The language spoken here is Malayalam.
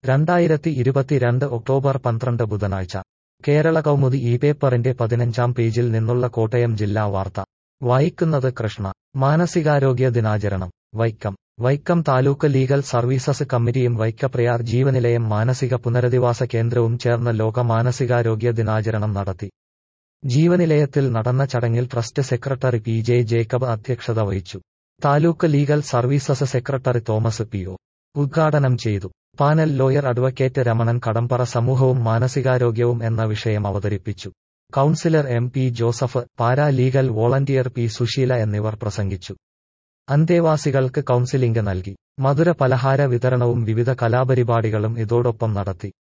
രണ്ടായിരത്തി ഇരുപത്തിരണ്ട് ഒക്ടോബർ പന്ത്രണ്ട് ബുധനാഴ്ച കേരള കൗമുദി ഈ പേപ്പറിന്റെ പതിനഞ്ചാം പേജിൽ നിന്നുള്ള കോട്ടയം ജില്ലാ വാർത്ത വായിക്കുന്നത് കൃഷ്ണ മാനസികാരോഗ്യ ദിനാചരണം വൈക്കം വൈക്കം താലൂക്ക് ലീഗൽ സർവീസസ് കമ്മിറ്റിയും വൈക്കപ്രയാർ ജീവനിലയം മാനസിക പുനരധിവാസ കേന്ദ്രവും ചേർന്ന് ലോക മാനസികാരോഗ്യ ദിനാചരണം നടത്തി ജീവനിലയത്തിൽ നടന്ന ചടങ്ങിൽ trust secretary P J Jacob അധ്യക്ഷത വഹിച്ചു taluk legal services secretary Thomas P O ഉദ്ഘാടനം ചെയ്തു panel lawyer advocate Ramanan Kadambara സമൂഹവും മാനസികാരോഗ്യവും എന്ന വിഷയം അവതരിപ്പിച്ചു councillor M P Joseph paralegal volunteer P Susheela എന്നിവർ പ്രസംഗിച്ചു അന്തേവാസികൾക്ക് കൗൺസിലിംഗ് നൽകി മധുര പലഹാര വിതരണവും വിവിധ കലാപരിപാടികളും ഇതോടൊപ്പം നടത്തി